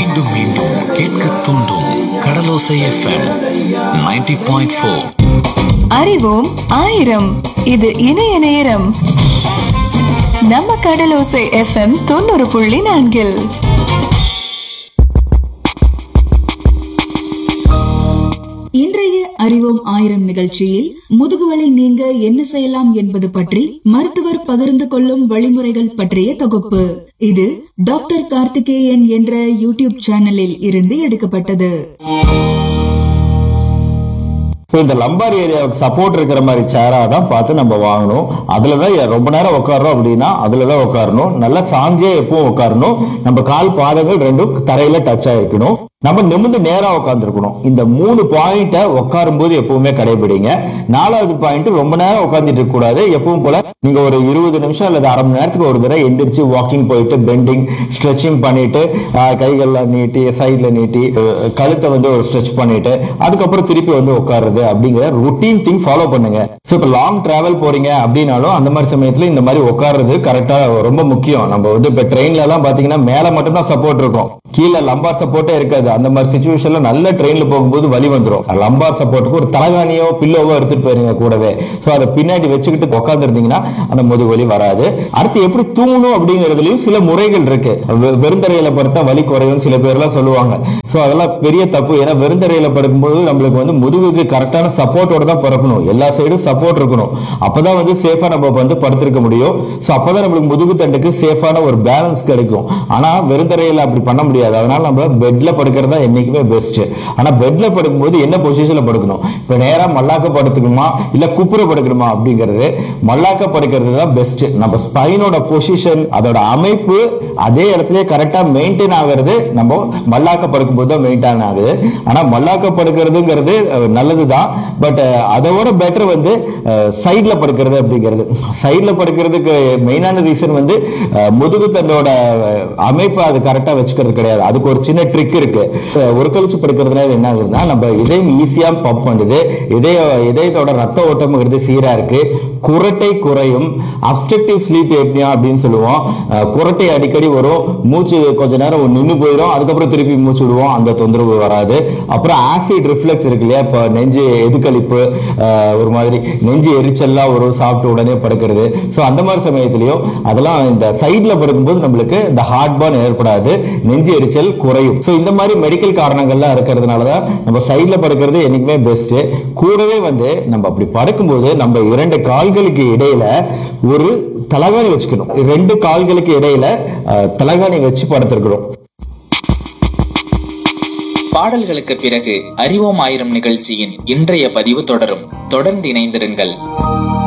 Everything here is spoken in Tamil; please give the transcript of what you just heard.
மீண்டும் மீண்டும் கேட்க தூண்டும் கடலோசை எஃப்எம் 90.4 பாயிண்ட் ஃபோர் அறிவோம் ஆயிரம் இது இணைய நேரம் நம்ம கடலோசை எஃப்எம் தொண்ணூறு புள்ளி நான்கில் இன்றைய அறிவோம் ஆயிரம் நிகழ்ச்சியில் முதுகுவலி நீங்க என்ன செய்யலாம் என்பது பற்றி மருத்துவர் பகிர்ந்து கொள்ளும் வழிமுறைகள் பற்றிய தொகுப்பு இது டாக்டர் கார்த்திகேயன் என்ற யூடியூப் சேனலில் இருந்து எடுக்கப்பட்டது இப்போ இந்த லம்பார் ஏரியாவுக்கு சப்போர்ட் இருக்கிற மாதிரி சேரா தான் பார்த்து நம்ம வாங்கணும் அதுல தான் ரொம்ப நேரம் உட்காரோம் அப்படின்னா அதுல தான் உட்காரணும் நல்லா சாஞ்சே எப்பவும் உட்காரணும் நம்ம கால் பாதங்கள் ரெண்டும் தரையில டச் ஆயிருக்கணும் நம்ம நிமிர்ந்து நேரா உட்காந்துருக்கணும் இந்த மூணு பாயிண்ட்டை உட்காரும் போது எப்பவுமே கடைபிடிங்க நாலாவது பாயிண்ட் ரொம்ப நேரம் உட்காந்துட்டு இருக்க கூடாது எப்பவும் போல நீங்க ஒரு இருபது நிமிஷம் அல்லது அரை மணி நேரத்துக்கு ஒரு தடவை எந்திரிச்சு வாக்கிங் போயிட்டு பெண்டிங் ஸ்ட்ரெச்சிங் பண்ணிட்டு ஆஹ், கைகள்ல நீட்டி சைட்ல நீட்டி அஹ், கழுத்தை வந்து ஒரு ஸ்ட்ரெச் பண்ணிட்டு அதுக்கப்புறம் திருப்பி வந்து உட்காருறது அப்படிங்கிற ருட்டீன் திங் ஃபாலோ பண்ணுங்க ஸோ இப்போ லாங் டிராவல் போறீங்க அப்படின்னாலும் அந்த மாதிரி சமயத்துல இந்த மாதிரி உட்காருறது கரெக்டா ரொம்ப முக்கியம் நம்ம வந்து இப்போ ட்ரெயின்ல எல்லாம் பாத்தீங்கன்னா மேல மட்டும் தான் சப்போர்ட் இருக்கும் கீழே லம்பார் சப்போர்ட்டே இருக்காது அந்த மாதிரி சுச்சுவேஷன்ல நல்ல ட்ரெயின்ல போகும்போது வலி வந்துடும் லம்பார் சப்போர்ட்டுக்கு ஒரு தலகாணியோ பில்லோவோ எடுத்துட்டு போயிருங்க கூடவே ஸோ அதை பின்னாடி வச்சுக்கிட்டு உட்காந்துருந்தீங்கன்னா அந்த முதுகு வலி வராது அடுத்து எப்படி தூங்கணும் அப்படிங்கிறதுலயும் சில முறைகள் இருக்கு வெ- வெறுந்தரையில படுத்தா வலி குறையும் சில பேர்லாம் சொல்லுவாங்க ஸோ அதெல்லாம் பெரிய தப்பு ஏன்னா வெறுந்தரையில படுக்கும்போது நம்மளுக்கு வந்து முதுகுக்கு கரெக்டான சப்போர்ட்டோட தான் பறக்கணும் எல்லா சைடும் சப்போர்ட் இருக்கணும் அப்பதான் வந்து சேஃபா நம்ம வந்து படுத்திருக்க முடியும் ஸோ அப்பதான் நம்மளுக்கு முதுகு தண்டுக்கு சேஃபான ஒரு பேலன்ஸ் கிடைக்கும் ஆனா வெறுந்தரையில அப்படி பண்ண முடியாது அதனால நம்ம பெட்ல படுக்கிறது தான் என்னைக்குமே பெஸ்ட் ஆனா பெட்ல படுக்கும்போது என்ன பொசிஷன்ல படுக்கணும் இப்ப நேரா மல்லாக்க படுத்துக்கணுமா இல்ல குப்புற படுக்கணுமா அப்படிங்கிறது மல்லாக்க படுக்கிறது தான் பெஸ்ட் நம்ம ஸ்பைனோட பொசிஷன் அதோட அமைப்பு அதே இடத்துல கரெக்டா மெயின்டைன் ஆகிறது நம்ம மல்லாக்க படுக்கும்போது தான் மெயின்டைன் ஆகுது ஆனா மல்லாக்க படுக்கிறதுங்கிறது அஹ், நல்லதுதான் பட் அதோட பெட்டர் வந்து சைட்ல படுக்கிறது அப்படிங்கிறது சைட்ல படுக்கிறதுக்கு மெயினான ரீசன் வந்து அஹ், முதுகு தண்டோட அஹ், அமைப்பு அது கரெக்டா வச்சுக்கிறது கிடையாது அதுக்கு ஒரு சின்ன ட்ரிக் இருக்கு அஹ், ஒரு கழிச்சு படுக்கிறதுனால என்ன ஆகுதுன்னா நம்ம இதயம் ஈஸியா பம்ப் பண்ணுது இதய இதயத்தோட ரத்த ஓட்டம்ங்கிறது சீரா இருக்கு குரட்டை குறையும் அப்ஸ்ட்ரக்டிவ் ஸ்லீப் எப்னியா அப்படின்னு சொல்லுவோம் அஹ், குரட்டை அடிக்கடி வரும் மூச்சு கொஞ்ச நேரம் நின்று போயிடும் அதுக்கப்புறம் திருப்பி மூச்சு விடுவோம் அந்த தொந்தரவு வராது அப்புறம் ஆசிட் ரிஃப்ளெக்ஸ் இருக்கு இல்லையா இப்போ நெஞ்சு எதுக்களிப்பு அஹ், ஒரு மாதிரி நெஞ்சு எரிச்சல்லாம் வரும் சாப்பிட்ட உடனே படுக்கிறது ஸோ அந்த மாதிரி சமயத்திலையும் அதெல்லாம் இந்த சைடில் படுக்கும்போது நம்மளுக்கு இந்த ஹார்ட் பர்ன் ஏற்படாது நெஞ்சு எரிச்சல் குறையும் ஸோ இந்த மாதிரி மெடிக்கல் காரணங்கள்லாம் இருக்கிறதுனால தான் நம்ம சைடில் படுக்கிறது என்னைக்குமே பெஸ்ட் கூடவே வந்து நம்ம அப்படி படுக்கும்போது நம்ம இரண்டு கால்களுக்கு இடையில ஒரு தலகாணி வச்சுக்கணும் ரெண்டு கால்களுக்கு இடையில அஹ், தலகாணி வச்சு படுத்திருக்கிறோம் பாடல்களுக்கு பிறகு அறிவோம் ஆயிரம் நிகழ்ச்சியின் இன்றைய பதிவு தொடரும் தொடர்ந்து இணைந்திருங்கள்